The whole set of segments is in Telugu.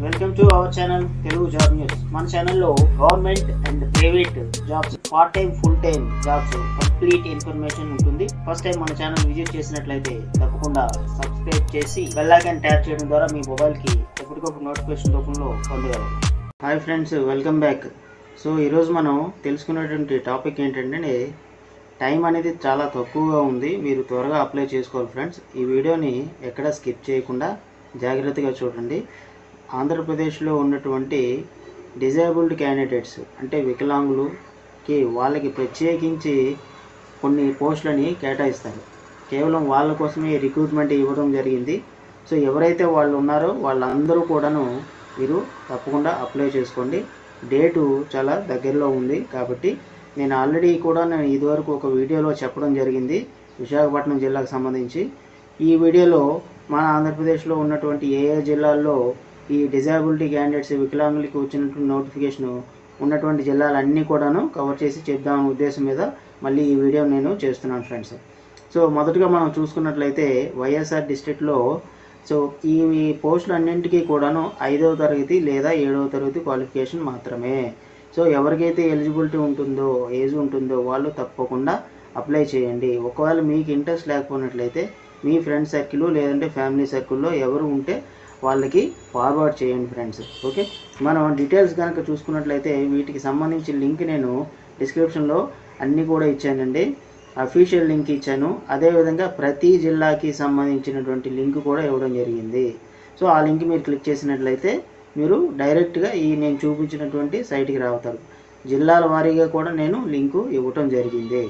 welcome to our channel Telugu job news మన ఛానల్లో government and private jobs part time full time jobs complete information ఉంటుంది ఫస్ట్ టైం మన ఛానల్ విజిట్ చేసినట్లయితే తప్పకుండా సబ్స్క్రైబ్ చేసి బెల్ ఐకాన్ ట్యాప్ చేయడం ద్వారా మీ మొబైల్కి ఎప్పటికప్పుడు నోటిఫికేషన్ రూపంలో పొందగలరు hi friends welcome back so ఈరోజు మనం తెలుసుకున్నటువంటి టాపిక్ ఏంటంటే టైం అనేది చాలా తక్కువగా ఉంది మీరు త్వరగా అప్లై చేసుకోవాలి ఫ్రెండ్స్ ఈ వీడియోని ఎక్కడ స్కిప్ చేయకుండా జాగ్రత్తగా చూడండి ఆంధ్రప్రదేశ్లో ఉన్నటువంటి డిజేబుల్డ్ క్యాండిడేట్స్ అంటే వికలాంగులుకి వాళ్ళకి ప్రత్యేకించి కొన్ని పోస్టులని కేటాయిస్తారు కేవలం వాళ్ళ కోసమే రిక్రూట్మెంట్ ఇవ్వడం జరిగింది సో ఎవరైతే వాళ్ళు ఉన్నారో వాళ్ళందరూ కూడాను మీరు తప్పకుండా అప్లై చేసుకోండి డేటు చాలా దగ్గరలో ఉంది కాబట్టి నేను ఆల్రెడీ కూడా నేను ఇదివరకు ఒక వీడియోలో చెప్పడం జరిగింది విశాఖపట్నం జిల్లాకు సంబంధించి ఈ వీడియోలో మన ఆంధ్రప్రదేశ్లో ఉన్నటువంటి ఏ ఏ జిల్లాల్లో ఈ డిజాబిలిటీ క్యాండిడేట్స్ వికలాంగులకి వచ్చినటువంటి నోటిఫికేషన్ ఉన్నటువంటి జిల్లాలన్నీ కూడాను కవర్ చేసి చెప్దామనే ఉద్దేశం మీద మళ్ళీ ఈ వీడియో నేను చేస్తున్నాను ఫ్రెండ్స్ సో మొదటగా మనం చూసుకున్నట్లయితే వైఎస్ఆర్ డిస్ట్రిక్ట్లో సో ఈ ఈ పోస్టులు అన్నింటికీ కూడాను ఐదవ తరగతి లేదా ఏడవ తరగతి క్వాలిఫికేషన్ మాత్రమే సో ఎవరికైతే ఎలిజిబిలిటీ ఉంటుందో ఏజ్ ఉంటుందో వాళ్ళు తప్పకుండా అప్లై చేయండి ఒకవేళ మీకు ఇంట్రెస్ట్ లేకపోయినట్లయితే మీ ఫ్రెండ్ సర్కిల్ లేదంటే ఫ్యామిలీ సర్కిల్లో ఎవరు ఉంటే వాళ్ళకి ఫార్వర్డ్ చేయండి ఫ్రెండ్స్ ఓకే మనం డీటెయిల్స్ కనుక చూసుకున్నట్లయితే వీటికి సంబంధించి లింక్ నేను డిస్క్రిప్షన్లో అన్నీ కూడా ఇచ్చానండి అఫీషియల్ లింక్ ఇచ్చాను అదేవిధంగా ప్రతి జిల్లాకి సంబంధించినటువంటి లింక్ కూడా ఇవ్వడం జరిగింది సో ఆ లింక్ మీరు క్లిక్ చేసినట్లయితే మీరు డైరెక్ట్గా ఈ నేను చూపించినటువంటి సైట్కి రావుతారు జిల్లాల వారీగా కూడా నేను లింకు ఇవ్వటం జరిగింది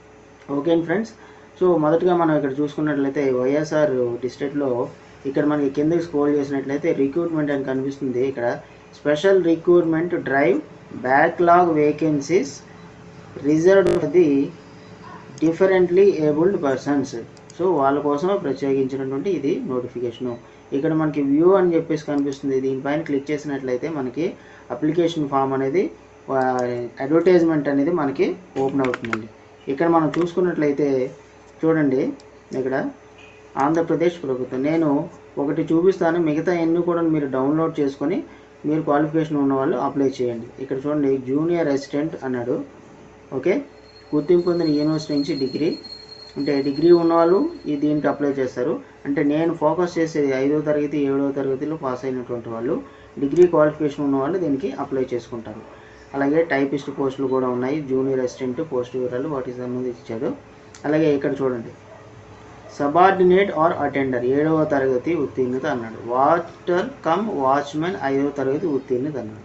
ఓకే ఫ్రెండ్స్ సో మొదటగా మనం ఇక్కడ చూసుకున్నట్లయితే వైఎస్ఆర్ డిస్ట్రిక్ట్లో ఇక్కడ మనకి కిందకి స్క్రోల్ చేసినట్లయితే రిక్రూట్మెంట్ అని కనిపిస్తుంది ఇక్కడ special recruitment drive backlog vacancies reserved for the differently abled persons so వాళ్ళ కోసం ప్రత్యేకించినటువంటి ఇది నోటిఫికేషను ఇక్కడ మనకి వ్యూ అని చెప్పేసి కనిపిస్తుంది దీనిపైన క్లిక్ చేసినట్లయితే మనకి అప్లికేషన్ ఫామ్ అనేది అడ్వర్టైజ్మెంట్ అనేది మనకి ఓపెన్ అవుతుందండి ఇక్కడ మనం చూసుకున్నట్లయితే చూడండి ఇక్కడ ఆంధ్రప్రదేశ్ ప్రభుత్వం నేను ఒకటి చూపిస్తాను మిగతా ఎన్ని కూడా మీరు డౌన్లోడ్ చేసుకొని మీరు క్వాలిఫికేషన్ ఉన్న వాళ్ళు అప్లై చేయండి ఇక్కడ చూడండి జూనియర్ అసిస్టెంట్ అన్నాడు ఓకే గుర్తింపు పొందిన యూనివర్సిటీ నుంచి డిగ్రీ అంటే డిగ్రీ ఉన్నవాళ్ళు ఈ దీనికి అప్లై చేస్తారు అంటే నేను ఫోకస్ చేసేది ఐదో తరగతి ఏడవ తరగతిలో పాస్ అయినటువంటి వాళ్ళు డిగ్రీ క్వాలిఫికేషన్ ఉన్న వాళ్ళు దీనికి అప్లై చేసుకుంటారు అలాగే టైపిస్ట్ పోస్టులు కూడా ఉన్నాయి జూనియర్ అసిస్టెంట్ పోస్ట్ వివరాలు వాటికి సంబంధించి ఇచ్చాడు అలాగే ఇక్కడ చూడండి సబార్డినేట్ ఆర్ అటెండర్ ఏడవ తరగతి ఉత్తీర్ణత అన్నాడు వాటర్ కమ్ వాచ్మెన్ ఐదవ తరగతి ఉత్తీర్ణత అన్నాడు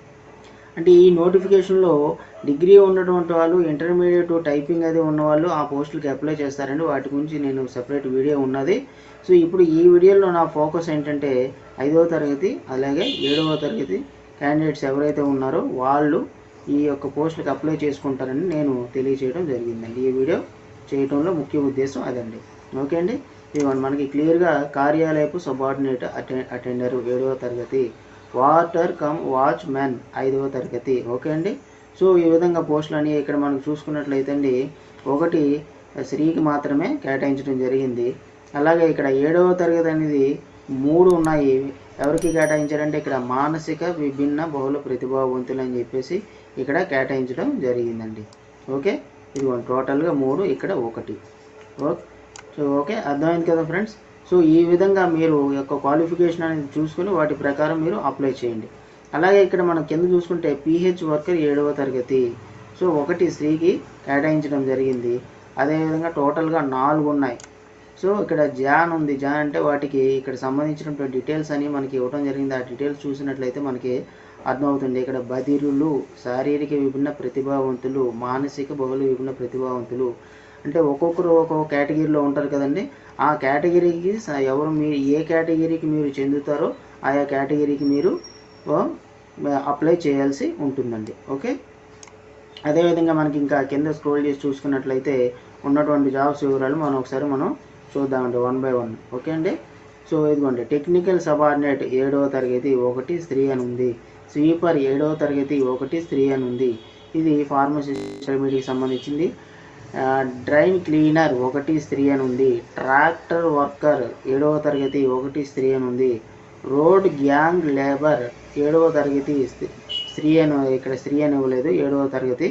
అంటే ఈ నోటిఫికేషన్లో డిగ్రీ ఉన్నటువంటి వాళ్ళు ఇంటర్మీడియట్ టైపింగ్ అది ఉన్నవాళ్ళు ఆ పోస్టులకి అప్లై చేస్తారండి వాటి గురించి నేను సపరేట్ వీడియో ఉన్నది సో ఇప్పుడు ఈ వీడియోలో నా ఫోకస్ ఏంటంటే ఐదవ తరగతి అలాగే ఏడవ తరగతి క్యాండిడేట్స్ ఎవరైతే ఉన్నారో వాళ్ళు ఈ యొక్క పోస్టులకు అప్లై చేసుకుంటారని నేను తెలియజేయడం జరిగిందండి ఈ వీడియో చేయడంలో ముఖ్య ఉద్దేశం అదండి ఓకే అండి ఇదిగోండి మనకి క్లియర్గా కార్యాలయపు సబార్డినేట్ అటె అటెండర్ ఏడవ తరగతి వాటర్ కమ్ వాచ్ మ్యాన్ ఐదవ తరగతి ఓకే అండి సో ఈ విధంగా పోస్టులు అని ఇక్కడ మనం చూసుకున్నట్లయితే అండి ఒకటి స్త్రీకి మాత్రమే కేటాయించడం జరిగింది అలాగే ఇక్కడ ఏడవ తరగతి అనేది మూడు ఉన్నాయి ఎవరికి కేటాయించారంటే ఇక్కడ మానసిక విభిన్న బహుళ ప్రతిభావంతులు అని చెప్పేసి ఇక్కడ కేటాయించడం జరిగిందండి ఓకే ఇదిగోండి టోటల్గా మూడు ఇక్కడ ఒకటి ఓకే సో ఓకే అర్థమైంది కదా ఫ్రెండ్స్ సో ఈ విధంగా మీరు యొక్క క్వాలిఫికేషన్ అనేది చూసుకొని వాటి ప్రకారం మీరు అప్లై చేయండి అలాగే ఇక్కడ మనం కింద చూసుకుంటే పీహెచ్ వర్కర్ ఏడవ తరగతి సో ఒకటి స్త్రీకి కేటాయించడం జరిగింది అదేవిధంగా టోటల్గా నాలుగు ఉన్నాయి సో ఇక్కడ జాన్ ఉంది జాన్ అంటే వాటికి ఇక్కడ సంబంధించినటువంటి డీటెయిల్స్ అని మనకి ఇవ్వడం జరిగింది ఆ డీటెయిల్స్ చూసినట్లయితే మనకి అర్థమవుతుంది ఇక్కడ బదిరులు శారీరక విభిన్న ప్రతిభావంతులు మానసిక బహుళ విభిన్న ప్రతిభావంతులు అంటే ఒక్కొక్కరు ఒక్కొక్క కేటగిరీలో ఉంటారు కదండి ఆ కేటగిరీకి స- ఎవరు మీరు ఏ కేటగిరీకి మీరు చెందుతారో ఆయా కేటగిరీకి మీరు ఓ, అప్లై చేయాల్సి ఉంటుందండి ఓకే అదేవిధంగా మనకి ఇంకా కింద స్క్రోల్ చేసి చూసుకున్నట్లయితే ఉన్నటువంటి జాబ్స్ వివరాలు మనం ఒకసారి మనం చూద్దామండి వన్ బై వన్ ఓకే అండి సో ఇదిగోండి టెక్నికల్ సబార్డినేట్ ఏడవ తరగతి ఒకటి స్త్రీ అని ఉంది స్వీపర్ ఏడవ తరగతి ఒకటి స్త్రీ అని ఉంది ఇది ఫార్మసీ ఇంటర్మీడియట్కి సంబంధించింది ఆ, డ్రైన్ క్లీనర్ ఒకటి స్త్రీ అని ఉంది ట్రాక్టర్ వర్కర్ ఏడవ తరగతి ఒకటి స్త్రీ అని ఉంది రోడ్ గ్యాంగ్ లేబర్ ఏడవ తరగతి స్త్రీ- స్త్రీ అని ఇక్కడ స్త్రీ అని ఇవ్వలేదు ఏడవ తరగతి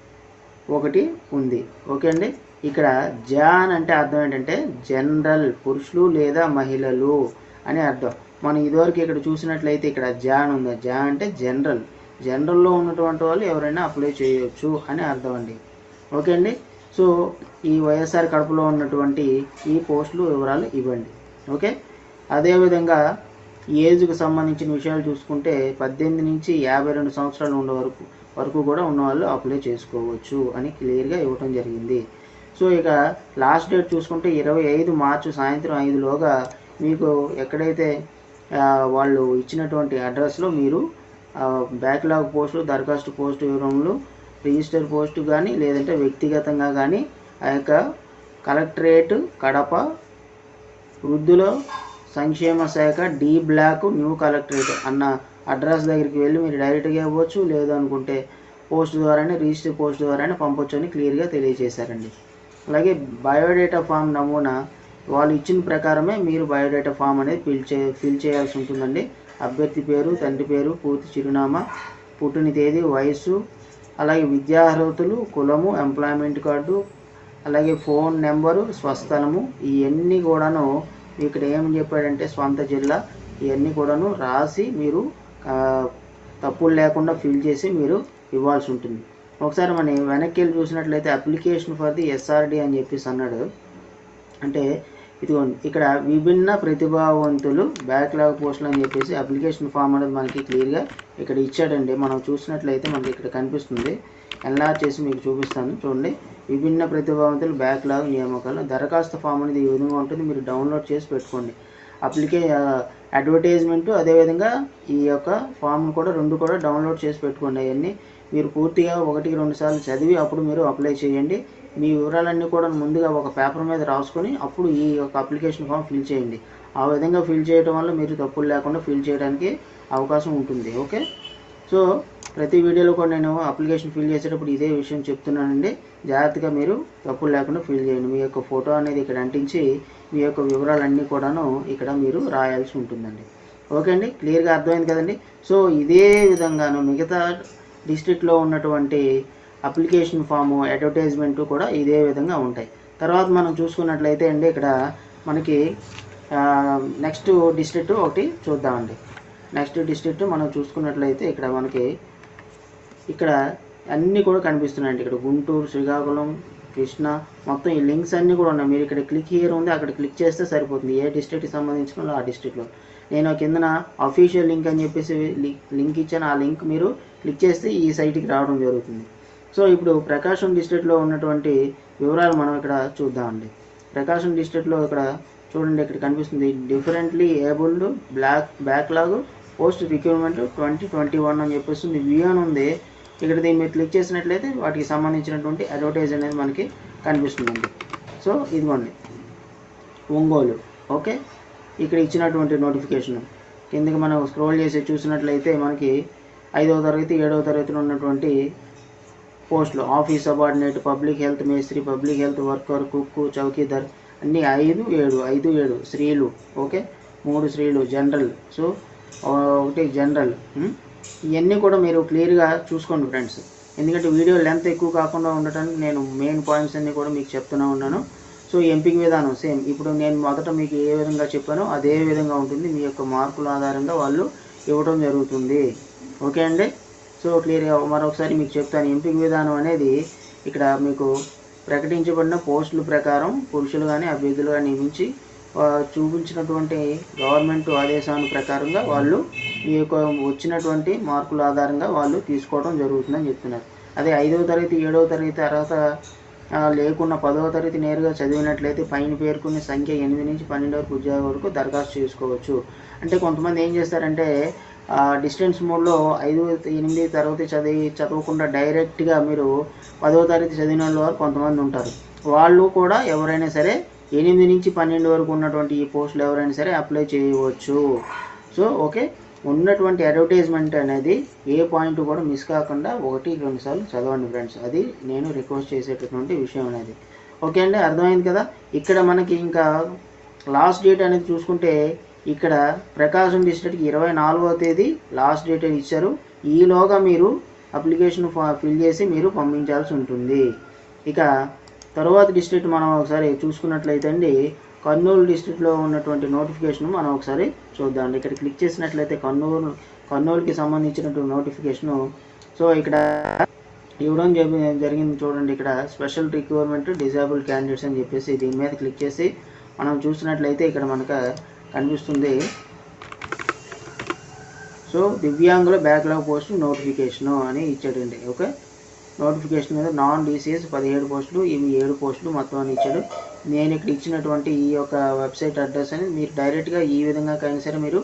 ఒకటి ఉంది ఓకే అండి ఇక్కడ జాన్ అంటే అర్థం ఏంటంటే జనరల్ పురుషులు లేదా మహిళలు అని అర్థం మనం ఇదివరకు ఇక్కడ చూసినట్లయితే ఇక్కడ జాన్ ఉంది జా అంటే జనరల్ జనరల్లో ఉన్నటువంటి వాళ్ళు ఎవరైనా అప్లై చేయొచ్చు అని అర్థం అండి ఓకే అండి సో ఈ వైఎస్ఆర్ కడపలో ఉన్నటువంటి ఈ పోస్టులు వివరాలు ఇవ్వండి ఓకే అదేవిధంగా ఏజ్కి సంబంధించిన విషయాలు చూసుకుంటే పద్దెనిమిది నుంచి యాభై రెండు సంవత్సరాలు ఉండే వరకు వరకు కూడా ఉన్నవాళ్ళు అప్లై చేసుకోవచ్చు అని క్లియర్గా ఇవ్వటం జరిగింది సో ఇక లాస్ట్ డేట్ చూసుకుంటే ఇరవై ఐదు మార్చి సాయంత్రం ఐదులోగా మీకు ఎక్కడైతే ఆ, వాళ్ళు ఇచ్చినటువంటి అడ్రస్లో మీరు బ్యాక్లాగ్ పోస్టు దరఖాస్తు పోస్టు వివరములు రిజిస్టర్ పోస్టు కానీ లేదంటే వ్యక్తిగతంగా కానీ ఆ యొక్క కలెక్టరేట్ కడప వృద్ధుల సంక్షేమ శాఖ డి బ్లాక్ న్యూ కలెక్టరేట్ అన్న అడ్రస్ దగ్గరికి వెళ్ళి మీరు డైరెక్ట్గా ఇవ్వచ్చు లేదు అనుకుంటే పోస్ట్ ద్వారానే రిజిస్టర్ పోస్ట్ ద్వారానే పంపొచ్చు అని క్లియర్గా తెలియజేశారండి అలాగే బయోడేటా ఫామ్ నమూనా వాళ్ళు ఇచ్చిన ప్రకారమే మీరు బయోడేటా ఫామ్ అనేది ఫిల్ చే ఫిల్ చేయాల్సి ఉంటుందండి అభ్యర్థి పేరు తండ్రి పేరు పూర్తి చిరునామా పుట్టిన తేదీ వయస్సు అలాగే విద్యార్హతలు కులము ఎంప్లాయ్మెంట్ కార్డు అలాగే ఫోన్ నెంబరు స్వస్థలము ఇవన్నీ కూడాను ఇక్కడ ఏమని చెప్పాడంటే స్వంత జిల్లా ఇవన్నీ కూడాను రాసి మీరు ఆ, తప్పులు లేకుండా ఫిల్ చేసి మీరు ఇవ్వాల్సి ఉంటుంది ఒకసారి మనం వెనక్కి వెళ్ళి చూసినట్లయితే అప్లికేషన్ ఫర్ ది ఎస్ఆర్డి అని చెప్పేసి అన్నాడు అంటే ఇదిగోండి ఇక్కడ విభిన్న ప్రతిభావంతులు బ్యాక్లాగ్ పోస్టులు అని చెప్పేసి అప్లికేషన్ ఫామ్ అనేది మనకి క్లియర్గా ఇక్కడ ఇచ్చాడండి మనం చూసినట్లయితే మనకి ఇక్కడ కనిపిస్తుంది ఎన్లార్ చేసి మీకు చూపిస్తాను చూడండి విభిన్న ప్రతిభావంతులు బ్యాక్లాగ్ నియామకాలు దరఖాస్తు ఫామ్ అనేది ఈ విధంగా ఉంటుంది మీరు డౌన్లోడ్ చేసి పెట్టుకోండి అప్లికే అడ్వర్టైజ్మెంట్ అదేవిధంగా ఈ యొక్క ఫామ్ కూడా రెండు కూడా డౌన్లోడ్ చేసి పెట్టుకోండి అవన్నీ మీరు పూర్తిగా ఒకటికి రెండు సార్లు చదివి అప్పుడు మీరు అప్లై చేయండి మీ వివరాలన్నీ కూడా ముందుగా ఒక పేపర్ మీద రాసుకొని అప్పుడు ఈ యొక్క అప్లికేషన్ ఫామ్ ఫిల్ చేయండి ఆ విధంగా ఫిల్ చేయడం వల్ల మీరు తప్పులు లేకుండా ఫిల్ చేయడానికి అవకాశం ఉంటుంది ఓకే సో ప్రతి వీడియోలో కూడా నేను అప్లికేషన్ ఫిల్ చేసేటప్పుడు ఇదే విషయం చెప్తున్నానండి జాగ్రత్తగా మీరు తప్పులు లేకుండా ఫిల్ చేయండి మీ యొక్క ఫోటో అనేది ఇక్కడ అంటించి మీ యొక్క వివరాలన్నీ కూడాను ఇక్కడ మీరు రాయాల్సి ఉంటుందండి ఓకే అండి క్లియర్గా అర్థమైంది కదండి సో ఇదే విధంగాను మిగతా డిస్ట్రిక్ట్లో ఉన్నటువంటి అప్లికేషన్ ఫాము అడ్వర్టైజ్మెంట్ కూడా ఇదే విధంగా ఉంటాయి తర్వాత మనం చూసుకున్నట్లయితే అండి ఇక్కడ మనకి నెక్స్ట్ డిస్ట్రిక్ట్ ఒకటి చూద్దామండి నెక్స్ట్ డిస్ట్రిక్ట్ మనం చూసుకున్నట్లయితే ఇక్కడ మనకి ఇక్కడ అన్నీ కూడా కనిపిస్తున్నాయండి ఇక్కడ గుంటూరు శ్రీకాకుళం కృష్ణ మొత్తం ఈ లింక్స్ అన్నీ కూడా ఉన్నాయి మీరు ఇక్కడ క్లిక్ హియర్ ఉంది అక్కడ క్లిక్ చేస్తే సరిపోతుంది ఏ డిస్ట్రిక్ట్కి సంబంధించిన వాళ్ళు ఆ డిస్ట్రిక్ట్లో నేను కిందన అఫీషియల్ లింక్ అని చెప్పేసి లి- లింక్ ఇచ్చాను ఆ లింక్ మీరు క్లిక్ చేస్తే ఈ సైట్కి రావడం జరుగుతుంది సో ఇప్పుడు ప్రకాశం డిస్ట్రిక్ట్లో ఉన్నటువంటి వివరాలు మనం ఇక్కడ చూద్దామండి ప్రకాశం డిస్ట్రిక్ట్లో ఇక్కడ చూడండి ఇక్కడ కనిపిస్తుంది differently abled block backlog post recruitment twenty twenty one అని చెప్పేసి ఉంది వ్యూ అని ఉంది ఇక్కడ దీన్ని మీరు క్లిక్ చేసినట్లయితే వాటికి సంబంధించినటువంటి అడ్వర్టైజ్ అనేది మనకి కనిపిస్తుందండి సో ఇదిగోండి ఒంగోలు ఓకే ఇక్కడ ఇచ్చినటువంటి నోటిఫికేషన్ కిందకి మనం స్క్రోల్ చేసి చూసినట్లయితే మనకి ఐదవ తరగతి ఏడవ తరగతిలో ఉన్నటువంటి పోస్టులు ఆఫీస్ సబార్డినేట్ పబ్లిక్ హెల్త్ మేస్త్రి పబ్లిక్ హెల్త్ వర్కర్ కుక్ చౌకీదార్ అన్నీ ఐదు ఏడు ఐదు ఏడు స్త్రీలు ఓకే మూడు స్త్రీలు జనరల్ సో ఒకటి జనరల్ ఉమ్, ఇవన్నీ కూడా మీరు క్లియర్గా చూసుకోండి ఫ్రెండ్స్ ఎందుకంటే వీడియో లెంత్ ఎక్కువ కాకుండా ఉండటానికి నేను మెయిన్ పాయింట్స్ అన్నీ కూడా మీకు చెప్తూనే ఉన్నాను సో ఎంపిక విధానం సేమ్ ఇప్పుడు నేను మొదట మీకు ఏ విధంగా చెప్పానో అదే విధంగా ఉంటుంది మీ యొక్క మార్కుల ఆధారంగా వాళ్ళు ఇవ్వడం జరుగుతుంది ఓకే అండి సో క్లియర్గా మరొకసారి మీకు చెప్తాను ఎంపిక విధానం అనేది ఇక్కడ మీకు ప్రకటించబడిన పోస్టుల ప్రకారం పురుషులు కానీ అభ్యర్థులు కానీ నియమించి ఆ, చూపించినటువంటి గవర్నమెంట్ ఆదేశాల ప్రకారంగా వాళ్ళు ఈ యొక్క వచ్చినటువంటి మార్కుల ఆధారంగా వాళ్ళు తీసుకోవడం జరుగుతుందని చెప్తున్నారు అదే ఐదవ తరగతి ఏడవ తరగతి అర్హత ఆ, లేకున్న పదవ తరగతి నేరుగా చదివినట్లయితే పైన పేర్కొన్న సంఖ్య ఎనిమిది నుంచి పన్నెండు వరకు ఉద్యోగం వరకు దరఖాస్తు చేసుకోవచ్చు అంటే కొంతమంది ఏం చేస్తారంటే డిస్టెన్స్ మోడ్లో ఐదు ఎనిమిది తరగతి చదివి చదవకుండా డైరెక్ట్గా మీరు పదవ తరగతి చదివిన వాళ్ళు వారు కొంతమంది ఉంటారు వాళ్ళు కూడా ఎవరైనా సరే ఎనిమిది నుంచి పన్నెండు వరకు ఉన్నటువంటి ఈ పోస్టులు ఎవరైనా సరే అప్లై చేయవచ్చు సో ఓకే ఉన్నటువంటి అడ్వర్టైజ్మెంట్ అనేది ఏ పాయింట్ కూడా మిస్ కాకుండా ఒకటి రెండు సార్లు చదవండి ఫ్రెండ్స్ అది నేను రిక్వెస్ట్ చేసేటటువంటి విషయం అనేది ఓకే అండి అర్థమైంది కదా ఇక్కడ మనకి ఇంకా లాస్ట్ డేట్ అనేది చూసుకుంటే ఇక్కడ ప్రకాశం డిస్ట్రిక్ట్కి ఇరవై నాలుగవ తేదీ లాస్ట్ డేట్ ఇచ్చారు ఈలోగా మీరు అప్లికేషన్ ఫిల్ చేసి మీరు పంపించాల్సి ఉంటుంది ఇక తర్వాత డిస్ట్రిక్ట్ మనం ఒకసారి చూసుకున్నట్లయితే అండి కర్నూలు డిస్ట్రిక్ట్లో ఉన్నటువంటి నోటిఫికేషన్ మనం ఒకసారి చూద్దాం ఇక్కడ క్లిక్ చేసినట్లయితే కర్నూలు కర్నూలుకి సంబంధించినటువంటి నోటిఫికేషను సో ఇక్కడ ఇవ్వడం జరి- జరిగింది చూడండి ఇక్కడ స్పెషల్ రిక్వైర్మెంట్ డిజేబుల్ క్యాండిడేట్స్ అని చెప్పేసి దీని మీద క్లిక్ చేసి మనం చూసినట్లయితే ఇక్కడ మనకు కనిపిస్తుంది సో దివ్యాంగుల బ్యాక్లాగ్ పోస్ట్ నోటిఫికేషన్ అని ఇచ్చాడండి ఓకే నోటిఫికేషన్ మీద నాన్ డీసీఎస్ పదిహేడు పోస్టులు ఇవి ఏడు పోస్టులు మొత్తం అని ఇచ్చాడు నేను ఇక్కడ ఇచ్చినటువంటి ఈ యొక్క వెబ్సైట్ అడ్రస్ అనేది మీరు డైరెక్ట్గా ఈ విధంగా కైనా సరే మీరు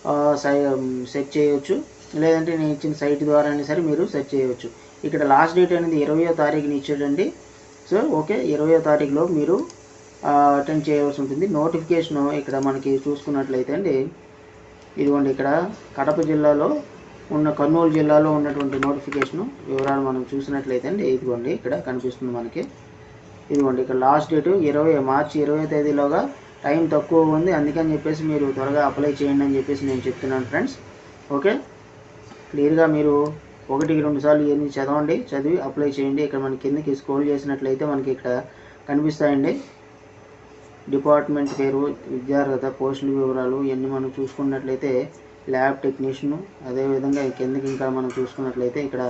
సెట్ చేయవచ్చు లేదంటే నేను ఇచ్చిన సైట్ ద్వారా అయినా సరే మీరు సెట్ చేయవచ్చు ఇక్కడ లాస్ట్ డేట్ అనేది ఇరవయో తారీఖుని ఇచ్చాడండి సో ఓకే ఇరవయో తారీఖులో మీరు అటెండ్ చేయవలసి ఉంటుంది నోటిఫికేషన్ ఇక్కడ మనకి చూసుకున్నట్లయితే అండి ఇదిగోండి ఇక్కడ కడప జిల్లాలో ఉన్న కర్నూలు జిల్లాలో ఉన్నటువంటి నోటిఫికేషన్ వివరాలు మనం చూసినట్లయితే అండి ఇదిగోండి ఇక్కడ కనిపిస్తుంది మనకి ఇదిగోండి ఇక్కడ లాస్ట్ డేట్ ఇరవై మార్చి ఇరవై తేదీలోగా టైం తక్కువ ఉంది అందుకని చెప్పేసి మీరు త్వరగా అప్లై చేయండి అని చెప్పేసి నేను చెప్తున్నాను ఫ్రెండ్స్ ఓకే క్లియర్గా మీరు ఒకటికి రెండు సార్లు ఇవన్నీ చదవండి చదివి అప్లై చేయండి ఇక్కడ మన కిందకి స్క్రోల్ చేసినట్లయితే మనకి ఇక్కడ కనిపిస్తాయండి డిపార్ట్మెంట్ పేరు విద్యార్హత పోస్టుల వివరాలు ఇవన్నీ మనం చూసుకున్నట్లయితే ల్యాబ్ టెక్నీషియన్ అదేవిధంగా ఈ కిందకి ఇంకా మనం చూసుకున్నట్లయితే ఇక్కడ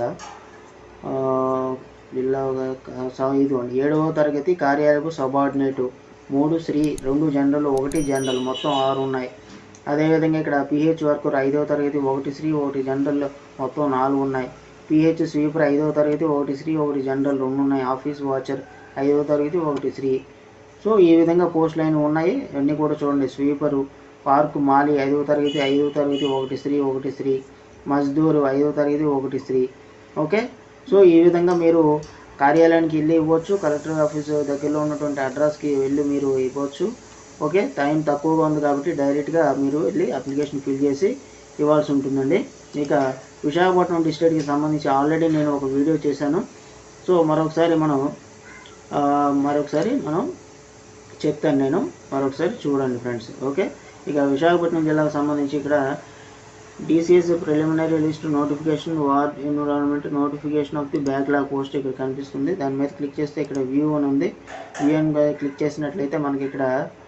ఆ, జిల్లా స- ఇదిగోండి ఏడవ తరగతి కార్యాలయపు సబార్డినేటు మూడు శ్రీ రెండు జనరల్ ఒకటి జనరల్ మొత్తం ఆరు ఉన్నాయి అదేవిధంగా ఇక్కడ పిహెచ్ వర్కర్ ఐదవ తరగతి ఒకటి శ్రీ ఒకటి జనరల్ మొత్తం నాలుగు ఉన్నాయి పిహెచ్ స్వీపర్ ఐదవ తరగతి ఒకటి శ్రీ ఒకటి జనరల్ రెండు ఉన్నాయి ఆఫీస్ వాచర్ ఐదవ తరగతి ఒకటి శ్రీ సో ఈ విధంగా పోస్ట్ లైన్ ఉన్నాయి అన్నీ కూడా చూడండి స్వీపరు పార్క్ మాలి ఐదవ తరగతి ఐదవ తరగతి ఒకటి స్త్రీ ఒకటి స్త్రీ మజ్దూరు ఐదవ తరగతి ఒకటి స్త్రీ ఓకే సో ఈ విధంగా మీరు కార్యాలయానికి వెళ్ళి ఇవ్వచ్చు కలెక్టర్ ఆఫీస్ దగ్గరలో ఉన్నటువంటి అడ్రస్కి వెళ్ళి మీరు ఇవ్వచ్చు ఓకే టైం తక్కువగా ఉంది కాబట్టి డైరెక్ట్గా మీరు వెళ్ళి అప్లికేషన్ ఫిల్ చేసి ఇవ్వాల్సి ఉంటుందండి ఇక విశాఖపట్నం డిస్ట్రిక్ట్కి సంబంధించి ఆల్రెడీ నేను ఒక వీడియో చేశాను సో మరొకసారి మనం ఆ, మరొకసారి మనం చెప్తాను నేను మరొకసారి చూడండి ఫ్రెండ్స్ ఓకే ఇక విశాఖపట్నం జిల్లాకు సంబంధించి ఇక్కడ DCS preliminary list notification ward environment notification of the backlog post ఇక్కడ కనిపిస్తుంది దాని మీద క్లిక్ చేస్తే ఇక్కడ వ్యూ అని ఉంది వ్యూ అని క్లిక్ చేసినట్లయితే మనకి ఇక్కడ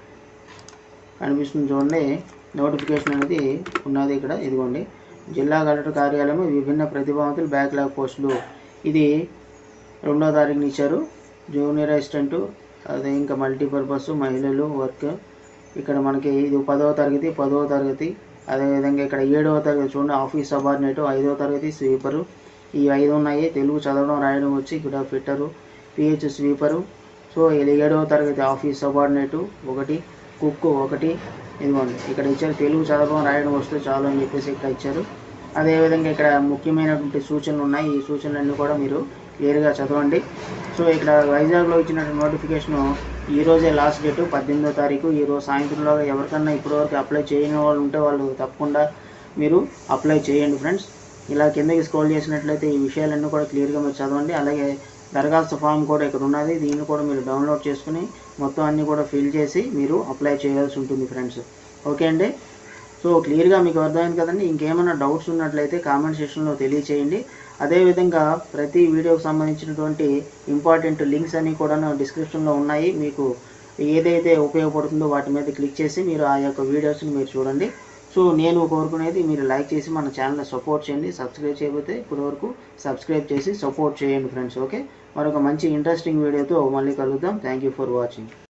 కనిపిస్తుంది చూడండి నోటిఫికేషన్ అనేది ఉన్నది ఇక్కడ ఇదిగోండి జిల్లా కలెక్టర్ కార్యాలయం విభిన్న ప్రతిభావంతులు బ్యాక్లాగ్ పోస్టులు ఇది రెండో తారీఖున ఇచ్చారు జూనియర్ అసిస్టెంట్ అదే ఇంకా మల్టీపర్పస్ మహిళలు వర్క్ ఇక్కడ మనకి ఇది పదవ తరగతి పదవ తరగతి అదేవిధంగా ఇక్కడ ఏడవ తరగతి చూడండి ఆఫీస్ సబార్డినేట్ ఐదవ తరగతి స్వీపరు ఈ ఐదు ఉన్నాయి తెలుగు చదవడం రాయడం వచ్చి ఇక్కడ ఫిట్టరు పిహెచ్ స్వీపరు సో ఇది ఏడవ తరగతి ఆఫీస్ సబార్డినేటు ఒకటి కుక్ ఒకటి ఇదిగోండి ఇక్కడ ఇచ్చారు తెలుగు చదవడం రాయడం వస్తే చాలు అని చెప్పేసి ఇక్కడ ఇచ్చారు అదేవిధంగా ఇక్కడ ముఖ్యమైనటువంటి సూచనలు ఉన్నాయి ఈ సూచనలన్నీ కూడా మీరు క్లియర్గా చదవండి సో ఇక్కడ వైజాగ్లో ఇచ్చినటువంటి నోటిఫికేషన్ ఈ రోజే లాస్ట్ డేట్ పద్దెనిమిదో తారీఖు ఈ రోజు సాయంత్రంలో ఎవరికన్నా ఇప్పటివరకు అప్లై చేయని వాళ్ళు ఉంటే వాళ్ళు తప్పకుండా మీరు అప్లై చేయండి ఫ్రెండ్స్ ఇలా కిందకి స్క్రోల్ చేసినట్లయితే ఈ విషయాలన్నీ కూడా క్లియర్గా మీరు చదవండి అలాగే దరఖాస్తు ఫామ్ కూడా ఇక్కడ ఉన్నది దీన్ని కూడా మీరు డౌన్లోడ్ చేసుకుని మొత్తం అన్నీ కూడా ఫిల్ చేసి మీరు అప్లై చేయాల్సి ఉంటుంది ఫ్రెండ్స్ ఓకే అండి సో క్లియర్గా మీకు అర్థమైంది కదండి ఇంకేమైనా డౌట్స్ ఉన్నట్లయితే కామెంట్ సెక్షన్లో తెలియచేయండి అదేవిధంగా ప్రతి వీడియోకి సంబంధించినటువంటి ఇంపార్టెంట్ లింక్స్ అన్నీ కూడా డిస్క్రిప్షన్లో ఉన్నాయి మీకు ఏదైతే ఉపయోగపడుతుందో వాటి మీద క్లిక్ చేసి మీరు ఆ యొక్క వీడియోస్ని మీరు చూడండి సో నేను కోరుకునేది మీరు లైక్ చేసి మన ఛానల్ని సపోర్ట్ చేయండి సబ్స్క్రైబ్ చేయకపోతే ఇప్పటి వరకు సబ్స్క్రైబ్ చేసి సపోర్ట్ చేయండి ఫ్రెండ్స్ ఓకే మరొక మంచి ఇంట్రెస్టింగ్ వీడియోతో మళ్ళీ కలుద్దాం థ్యాంక్ యూ ఫర్ వాచింగ్